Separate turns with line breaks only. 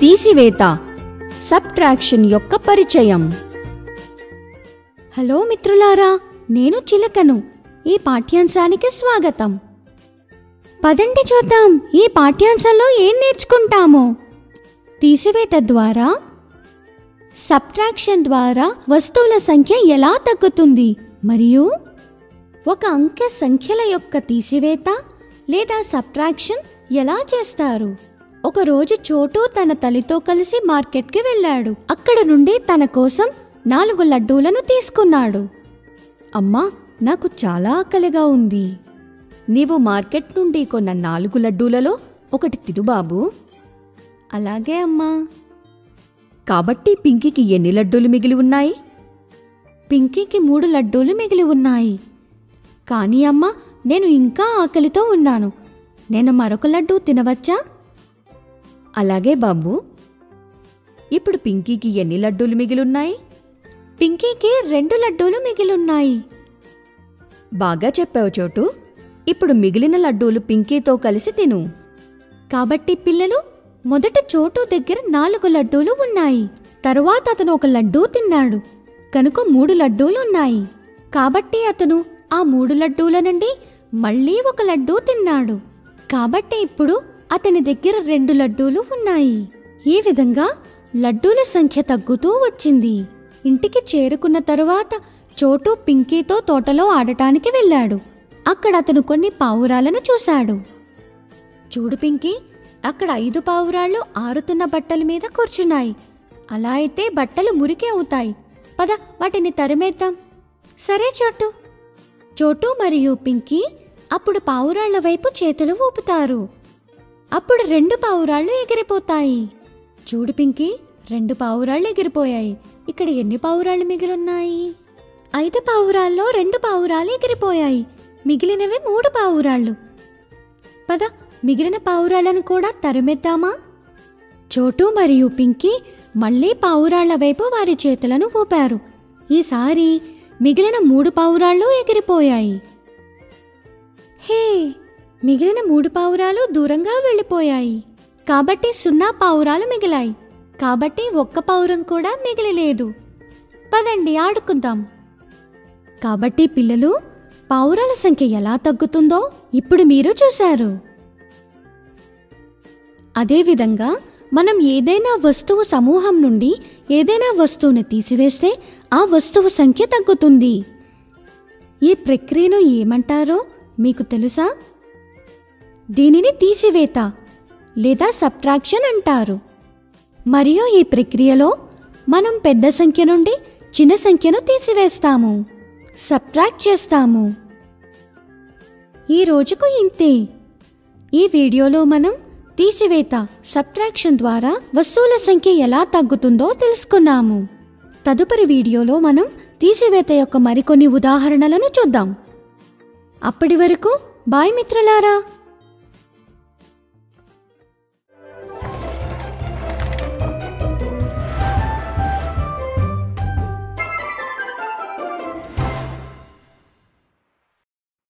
తీసివేత subtraction యొక్క పరిచయం hello మిత్రులారా నేను చిలకను ఈ పాఠ్యాంశానికి స్వాగతం పదండి చూద్దాం ఈ పాఠ్యాంశంలో ఏం నేర్చుకుంటామో తీసివేత ద్వారా సబ్ట్రాక్షన్ ద్వారా వస్తువుల సంఖ్య ఎలా తగ్గుతుంది మరియు ఒక అంకె సంఖ్యల యొక్క తీసివేత లేదా సబ్ట్రాక్షన్ ఎలా చేస్తారు ఒకరోజు చోటు తన తల్లితో కలిసి మార్కెట్కి వెళ్ళాడు అక్కడ నుండి తన కోసం నాలుగు లడ్డూలను తీసుకున్నాడు అమ్మా నాకు చాలా ఆకలిగా ఉంది నీవు మార్కెట్ నుండి కొన్న నాలుగు లడ్డూలలో ఒకటి తిను బాబు అలాగే అమ్మా కాబట్టి పింకీకి ఎన్ని లడ్డూలు మిగిలి ఉన్నాయి పింకీకి మూడు లడ్డూలు మిగిలి ఉన్నాయి కానీ అమ్మ నేను ఇంకా ఆకలితో ఉన్నాను నేను మరొక లడ్డూ తినవచ్చా అలాగే బాబు ఇప్పుడు పింకీకి ఎన్ని లడ్డూలు మిగిలున్నాయి పింకీకి రెండు లడ్డూలు మిగిలున్నాయి బాగా చెప్పావు చోటు ఇప్పుడు మిగిలిన లడ్డూలు పింకీతో కలిసి తిను కాబట్టి పిల్లలు మొదట చోటు దగ్గర నాలుగు లడ్డూలు ఉన్నాయి తరువాత అతను ఒక లడ్డూ తిన్నాడు కనుక మూడు లడ్డూలు ఉన్నాయి కాబట్టి అతను ఆ మూడు లడ్డూల నుండి మళ్ళీ ఒక లడ్డూ తిన్నాడు కాబట్టి ఇప్పుడు అతని దగ్గర రెండు లడ్డూలు ఉన్నాయి ఈ విధంగా లడ్డూల సంఖ్య తగ్గుతూ వచ్చింది ఇంటికి చేరుకున్న తరువాత చోటు పింకీతో తోటలో ఆడటానికి వెళ్ళాడు అక్కడ అతను కొన్ని పావురాలను చూశాడు చూడు పింకీ అక్కడ ఐదు పావురాళ్ళు ఆరుతున్న బట్టల మీద కూర్చున్నాయి అలా అయితే బట్టలు మురికి అవుతాయి పద వాటిని తరిమేద్దాం సరే చోటు చోటు మరియు పింకీ అప్పుడు పావురాళ్ల వైపు చేతులు ఊపుతారు అప్పుడు రెండు పావురాళ్ళు ఎగిరిపోతాయి చూడు పింకీ రెండు పావురాళ్ళు ఎగిరిపోయాయి ఇక్కడ ఎన్ని పావురాళ్ళు మిగిలిన్నాయి ఐదు పావురాల్లో రెండు పావురాలు ఎగిరిపోయాయి మిగిలినవి మూడు పావురాళ్ళు పద మిగిలిన పావురాలను కూడా తరిమెద్దామా చోటు మరియు పింకీ మళ్ళీ పావురాళ్ల వైపు వారి చేతులను ఊపారు ఈసారి మిగిలిన మూడు పావురాళ్ళు ఎగిరిపోయాయి హే మిగిలిన మూడు పావురాలు దూరంగా వెళ్ళిపోయాయి కాబట్టి సున్నా పావురాలు మిగిలాయి కాబట్టి ఒక్క పావురం కూడా మిగిలిలేదు పదండి ఆడుకుందాం కాబట్టి పిల్లలు పావురాల సంఖ్య ఎలా తగ్గుతుందో ఇప్పుడు మీరు చూశారు అదేవిధంగా మనం ఏదైనా వస్తువు సమూహం నుండి ఏదైనా వస్తువును తీసివేస్తే ఆ వస్తువు సంఖ్య తగ్గుతుంది ఈ ప్రక్రియను ఏమంటారో మీకు తెలుసా దీనిని తీసివేత లేదా సబ్ట్రాక్షన్ అంటారు మరియు ఈ ప్రక్రియలో మనం పెద్ద సంఖ్య నుండి చిన్న సంఖ్యను తీసివేస్తాము సబ్ట్రాక్ట్ చేస్తాము ఈ రోజుకు ఇంతే ఈ వీడియోలో మనం తీసివేత సబ్ట్రాక్షన్ ద్వారా వస్తువుల సంఖ్య ఎలా తగ్గుతుందో తెలుసుకున్నాము తదుపరి వీడియోలో మనం తీసివేత యొక్క మరికొన్ని ఉదాహరణలను చూద్దాం అప్పటి వరకు బాయ్ మిత్రులారా